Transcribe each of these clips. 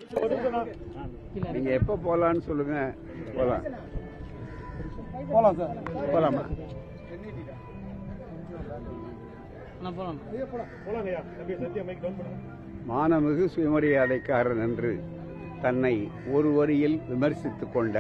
நீங்க எப்ப போலான்னு சொல்லுங்க போலாம் போலாம் சார் போலாமா நான் போலாம் போலாங்கய்யா தம்பி சத்தியம் மைக் டவுன் பண்ணுங்க மானமிகு சுயமரியாதைக்காரன் என்று தன்னை ஒரு வரியில் விமர்சித்துக் கொண்ட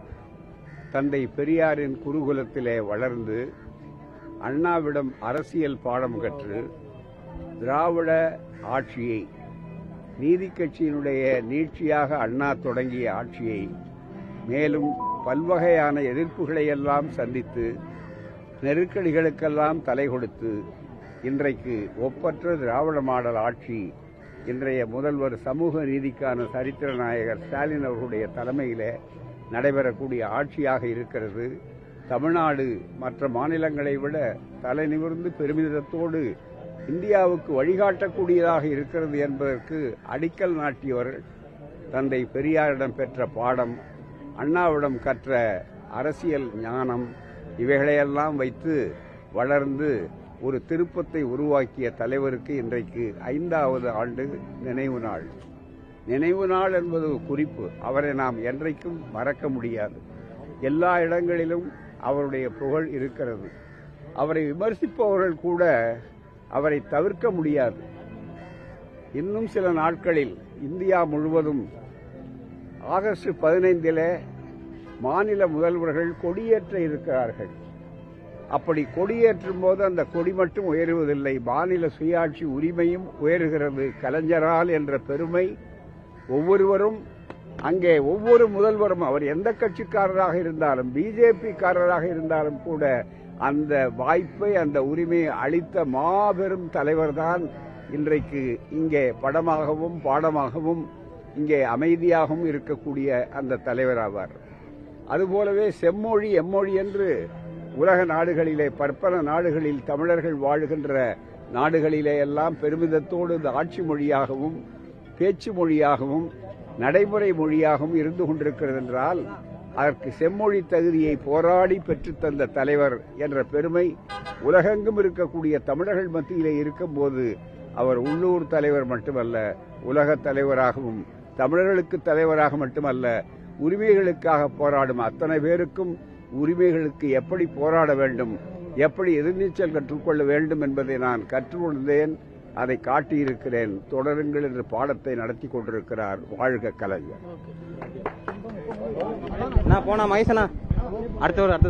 தந்தை பெரியாரின் குருகுலத்திலே வளர்ந்து அண்ணாவிடம் அரசியல் பாடம் கற்று திராவிட ஆட்சியை நீதி கட்சியினுடைய நீட்சியாக அண்ணா தொடங்கிய ஆட்சியை மேலும் பல்வகையான எதிர்ப்புகளை எல்லாம் சந்தித்து நெருக்கடிகளுக்கெல்லாம் தலை கொடுத்து இன்றைக்கு ஒப்பற்ற திராவிட மாடல் ஆட்சி இன்றைய முதல்வர் சமூக நீதிக்கான சரித்திர நாயகர் ஸ்டாலின் அவர்களுடைய தலைமையிலே நடைபெறக்கூடிய ஆட்சியாக இருக்கிறது தமிழ்நாடு மற்ற மாநிலங்களை விட தலை நிமிர்ந்து பெருமிதத்தோடு இந்தியாவுக்கு வழிகாட்டக்கூடியதாக இருக்கிறது என்பதற்கு அடிக்கல் நாட்டியவர்கள் தந்தை பெரியாரிடம் பெற்ற பாடம் அண்ணாவிடம் கற்ற அரசியல் ஞானம் இவைகளையெல்லாம் வைத்து வளர்ந்து ஒரு திருப்பத்தை உருவாக்கிய தலைவருக்கு இன்றைக்கு ஐந்தாவது ஆண்டு நினைவு நாள் நினைவு நாள் என்பது ஒரு குறிப்பு அவரை நாம் என்றைக்கும் மறக்க முடியாது எல்லா இடங்களிலும் அவருடைய புகழ் இருக்கிறது அவரை விமர்சிப்பவர்கள் கூட அவரை தவிர்க்க முடியாது இன்னும் சில நாட்களில் இந்தியா முழுவதும் ஆகஸ்ட் பதினைந்திலே மாநில முதல்வர்கள் கொடியேற்ற இருக்கிறார்கள் அப்படி கொடியேற்றும் போது அந்த கொடி மட்டும் உயருவதில்லை மாநில சுயாட்சி உரிமையும் உயர்கிறது கலைஞரால் என்ற பெருமை ஒவ்வொருவரும் அங்கே ஒவ்வொரு முதல்வரும் அவர் எந்த கட்சிக்காரராக இருந்தாலும் பிஜேபி காரராக இருந்தாலும் கூட அந்த வாய்ப்பை அந்த உரிமையை அளித்த மாபெரும் தலைவர்தான் இன்றைக்கு இங்கே படமாகவும் பாடமாகவும் இங்கே அமைதியாகவும் இருக்கக்கூடிய அந்த தலைவர் ஆவார் அதுபோலவே செம்மொழி எம்மொழி என்று உலக நாடுகளிலே பற்பல நாடுகளில் தமிழர்கள் வாழுகின்ற நாடுகளிலே எல்லாம் பெருமிதத்தோடு இந்த ஆட்சி மொழியாகவும் பேச்சு மொழியாகவும் நடைமுறை மொழியாகவும் இருந்து கொண்டிருக்கிறது என்றால் அதற்கு செம்மொழி தகுதியை போராடி பெற்றுத் தந்த தலைவர் என்ற பெருமை உலகெங்கும் இருக்கக்கூடிய தமிழர்கள் மத்தியிலே இருக்கும்போது அவர் உள்ளூர் தலைவர் மட்டுமல்ல உலக தலைவராகவும் தமிழர்களுக்கு தலைவராக மட்டுமல்ல உரிமைகளுக்காக போராடும் அத்தனை பேருக்கும் உரிமைகளுக்கு எப்படி போராட வேண்டும் எப்படி எதிர்நீச்சல் கற்றுக்கொள்ள வேண்டும் என்பதை நான் கற்றுக்கொண்டேன் அதை காட்டியிருக்கிறேன் தொடருங்கள் என்று பாடத்தை நடத்தி கொண்டிருக்கிறார் வாழ்க கலைஞர் நான் போனா மகேசனா அடுத்த ஒரு அடுத்த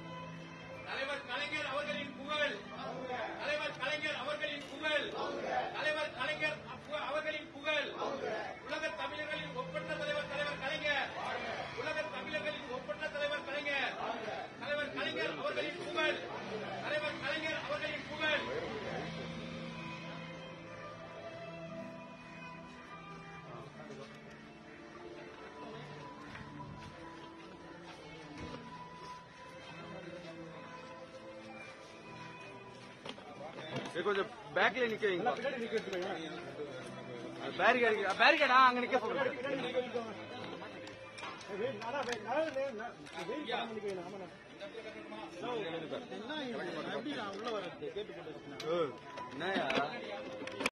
தலைவர் கலைஞர் அவர்களின் புகழ் தலைவர் கலைஞர் அவர்களின் புகழ் கொஞ்சம் பேக்ல நிக்க வைங்க பின்னாடி நிக்க வச்சுக்கோங்க பேரிகேட் பேரிகேடா அங்க நிக்க சொல்லுங்க வெயில் அதான் வெயில் அதாவது வெயில் படம் பண்ணிக்கோங்க ஆமாண்ணா என்னயா